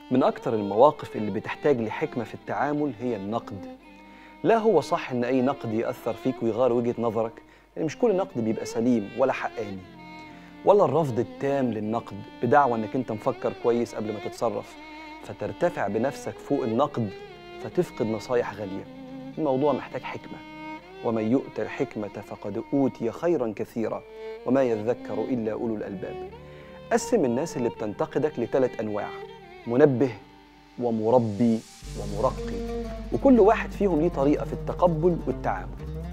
من أكتر المواقف اللي بتحتاج لحكمة في التعامل هي النقد لا هو صح إن أي نقد يأثر فيك ويغير وجهة نظرك لأن مش كل نقد بيبقى سليم ولا حقاني ولا الرفض التام للنقد بدعوى إنك أنت مفكر كويس قبل ما تتصرف فترتفع بنفسك فوق النقد فتفقد نصايح غالية الموضوع محتاج حكمة ومن يؤت الحكمة فقد أوتي خيرا كثيرا وما يذكر إلا أولو الألباب قسم الناس اللي بتنتقدك لثلاث أنواع منبه ومربي ومرقي وكل واحد فيهم ليه طريقة في التقبل والتعامل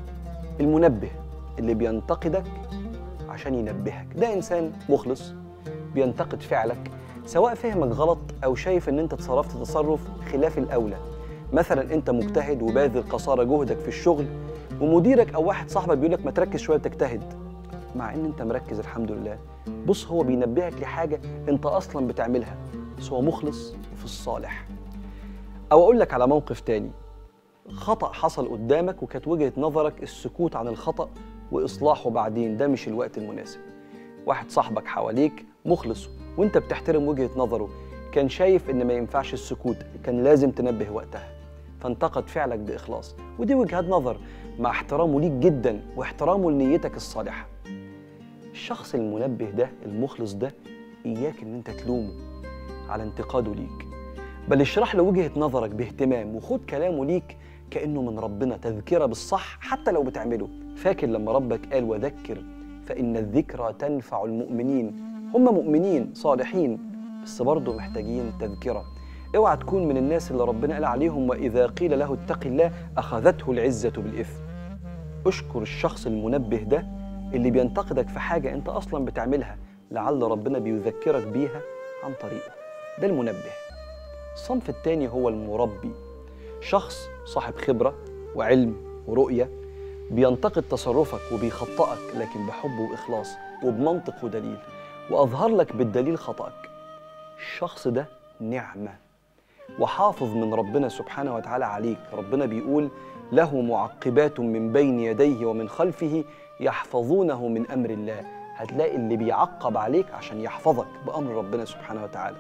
المنبه اللي بينتقدك عشان ينبهك ده إنسان مخلص بينتقد فعلك سواء فهمك غلط أو شايف إن أنت تصرفت تصرف خلاف الأولى مثلا أنت مجتهد وباذل قصارى جهدك في الشغل ومديرك أو واحد صاحبك بيقول لك ما تركز شوية تجتهد مع إن أنت مركز الحمد لله بص هو بينبهك لحاجة أنت أصلا بتعملها بس هو مخلص وفي الصالح أو أقول لك على موقف تاني خطأ حصل قدامك وكانت وجهة نظرك السكوت عن الخطأ وإصلاحه بعدين ده مش الوقت المناسب واحد صاحبك حواليك مخلص وانت بتحترم وجهة نظره كان شايف ان ما ينفعش السكوت كان لازم تنبه وقتها فانتقد فعلك بإخلاص ودي وجهات نظر مع احترامه ليك جدا واحترامه لنيتك الصالحة الشخص المنبه ده المخلص ده إياك إن أنت تلومه على انتقاده ليك بل اشرح له وجهة نظرك باهتمام وخد كلامه ليك كأنه من ربنا تذكرة بالصح حتى لو بتعمله فاكر لما ربك قال وذكر فإن الذكرى تنفع المؤمنين هم مؤمنين صالحين بس برضه محتاجين تذكرة اوعى تكون من الناس اللي ربنا قال عليهم وإذا قيل له اتق الله أخذته العزة بالإثم اشكر الشخص المنبه ده اللي بينتقدك في حاجة أنت أصلا بتعملها لعل ربنا بيذكرك بيها عن طريقه ده المنبه الصنف التاني هو المربي شخص صاحب خبرة وعلم ورؤية بينتقد تصرفك وبيخطئك لكن بحب وإخلاص وبمنطق ودليل وأظهر لك بالدليل خطأك الشخص ده نعمة وحافظ من ربنا سبحانه وتعالى عليك ربنا بيقول له معقبات من بين يديه ومن خلفه يحفظونه من أمر الله هتلاقي اللي بيعقب عليك عشان يحفظك بأمر ربنا سبحانه وتعالى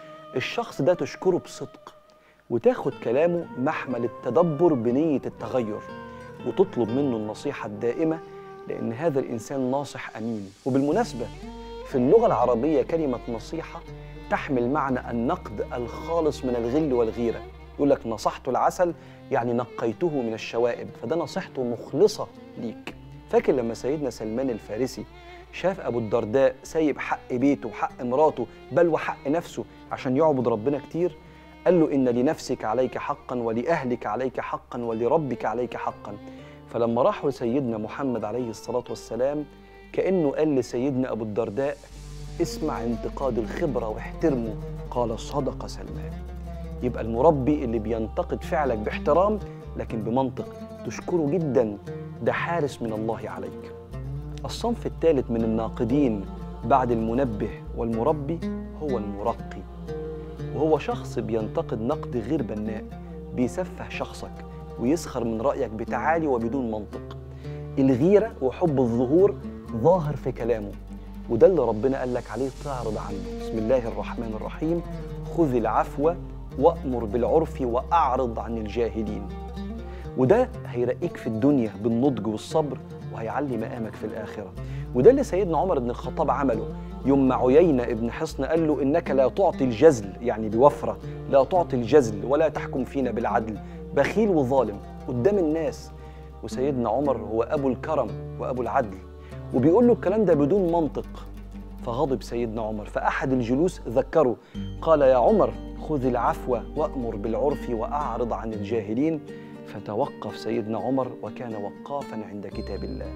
الشخص ده تشكره بصدق وتاخد كلامه محمل التدبر بنية التغير وتطلب منه النصيحة الدائمة لأن هذا الإنسان ناصح أمين وبالمناسبة في اللغة العربية كلمة نصيحة تحمل معنى النقد الخالص من الغل والغيرة يقول لك نصحت العسل يعني نقيته من الشوائب فده نصيحته مخلصة ليك فاكر لما سيدنا سلمان الفارسي شاف أبو الدرداء سايب حق بيته وحق مراته بل وحق نفسه عشان يعبد ربنا كتير قال له إن لنفسك عليك حقا ولأهلك عليك حقا ولربك عليك حقا فلما راحوا لسيدنا محمد عليه الصلاة والسلام كأنه قال لسيدنا أبو الدرداء اسمع انتقاد الخبرة واحترمه قال صدق سلمان يبقى المربي اللي بينتقد فعلك باحترام لكن بمنطق تشكره جدا ده حارس من الله عليك الصنف الثالث من الناقدين بعد المنبه والمربي هو المرقي وهو شخص بينتقد نقد غير بناء بيسفه شخصك ويسخر من رأيك بتعالي وبدون منطق الغيرة وحب الظهور ظاهر في كلامه وده اللي ربنا قال لك عليه تعرض عنه بسم الله الرحمن الرحيم خذ العفو وأمر بالعرف وأعرض عن الجاهلين وده هيرقيك في الدنيا بالنضج والصبر وهيعلي مقامك في الآخرة وده اللي سيدنا عمر بن الخطاب عمله يوم ما عيينة ابن حصن قال له إنك لا تعطي الجزل يعني بوفرة لا تعطي الجزل ولا تحكم فينا بالعدل بخيل وظالم قدام الناس وسيدنا عمر هو أبو الكرم وأبو العدل وبيقول له الكلام ده بدون منطق فغضب سيدنا عمر فأحد الجلوس ذكره قال يا عمر خذ العفو وأمر بالعرف وأعرض عن الجاهلين فتوقف سيدنا عمر وكان وقافا عند كتاب الله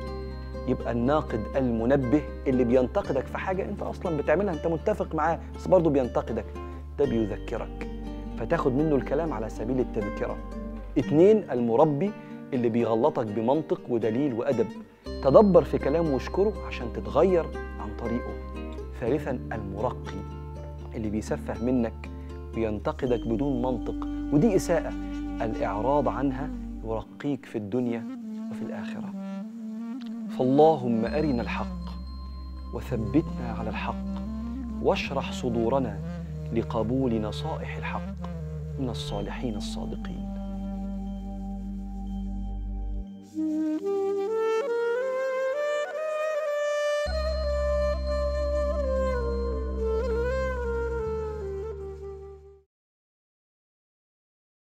يبقى الناقد المنبه اللي بينتقدك في حاجة أنت أصلا بتعملها أنت متفق معاه بس برضه بينتقدك ده بيذكرك فتاخد منه الكلام على سبيل التذكرة اتنين المربي اللي بيغلطك بمنطق ودليل وأدب تدبر في كلامه واشكره عشان تتغير عن طريقه ثالثا المرقي اللي بيسفه منك بينتقدك بدون منطق ودي إساءة الإعراض عنها يرقيك في الدنيا وفي الآخرة فاللهم أرنا الحق وثبتنا على الحق واشرح صدورنا لقبول نصائح الحق من الصالحين الصادقين